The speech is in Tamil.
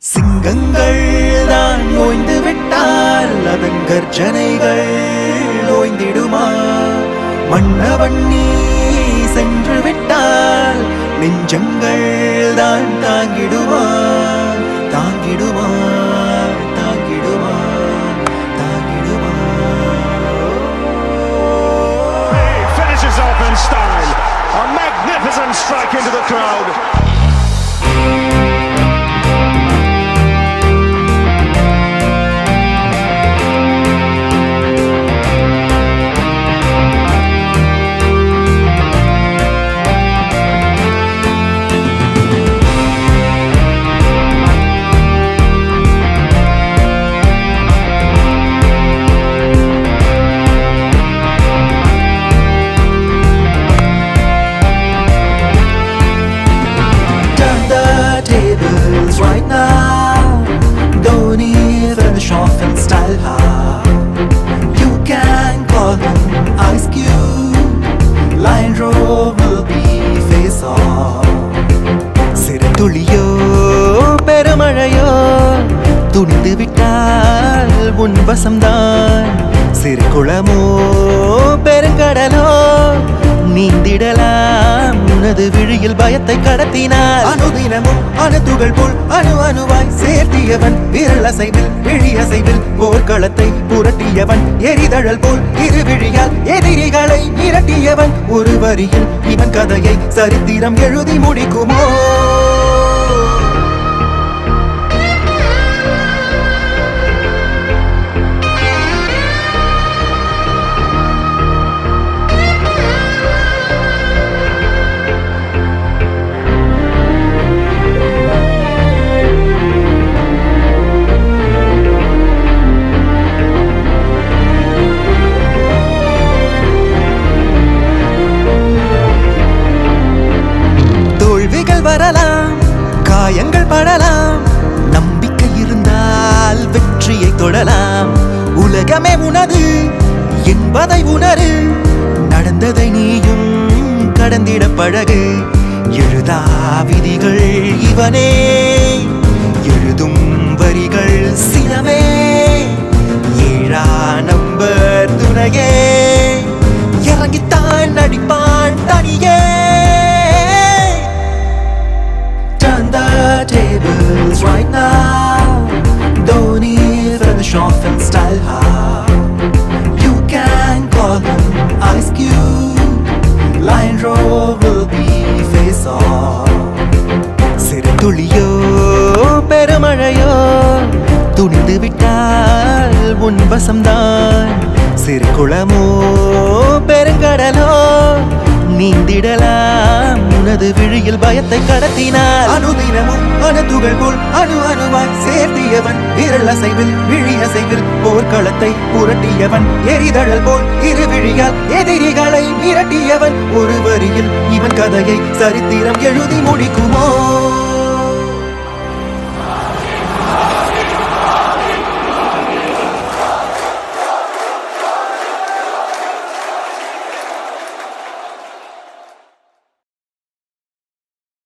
சிங்கங்கள் தான் ஓய்ந்து விட்டால் அதன் கர்ஜனைகள் ஓய்ந்திடுமா மன்னவன் நீ சென்று விட்டால் நெஞ்சங்கள் தான் தாங்கிடுமா தாங்கிடுமா தாங்கிடுமா தாங்கிடுமா He finishes off in style. A magnificent strike into the crowd. Turn the tables right now. Dhoni finish off in style how You can call him Ice Cube. Line row will be face off. சிறு துளியோ பெருமழையோ துணிந்து விட்டால் உன் வசம்தான் சிறு குளமோ பெருங்கடலோ நீந்திடலாம் உனது விழியில் பயத்தை கடத்தினார் அனுதினமும் அணுதுகள் போல் அணு அணுவாய் சேர்த்தியவன் விரல் அசைவில் விழி அசைவில் போர்க்களத்தை புரட்டியவன் எரிதழல் போல் இரு விழியால் எதிரிகளை மிரட்டியவன் ஒரு வரியில் இவன் கதையை சரித்திரம் எழுதி முடிக்குமோ தோல்விகள் வரலாம் காயங்கள் படலாம் நம்பிக்கை இருந்தால் வெற்றியை தொடலாம் உலகமே உனது என்பதை உணரு நடந்ததை நீயும் கடந்திட பழகு எழுதா விதிகள் இவனே எழுதும் வரிகள் சிலவே ஏழா நம்பர் துணையே இறங்கித்தான் நடிப்பான் தனியே Turn the tables right now. Dhoni finish off in style how You can call him Ice Cube. Line row will be face off. சிறு துளியோ பெருமழையோ துணிந்து விட்டால் உன் வசம்தான் சிறு குளமோ பெருங்கடலோ நீந்திடலாம் உனது விழியில் பயத்தை கடத்தினார் அனுதினமும் அணுதுகள் போல் அணு அணுவாய் சேர்த்தியவன் விரல் அசைவில் விழி அசைவில் போர்க்களத்தை புரட்டியவன் எரிதழல் போல் இரு விழியால் எதிரிகளை மிரட்டியவன் ஒரு வரியில் இவன் கதையை சரித்திரம் எழுதி முடிக்குமோ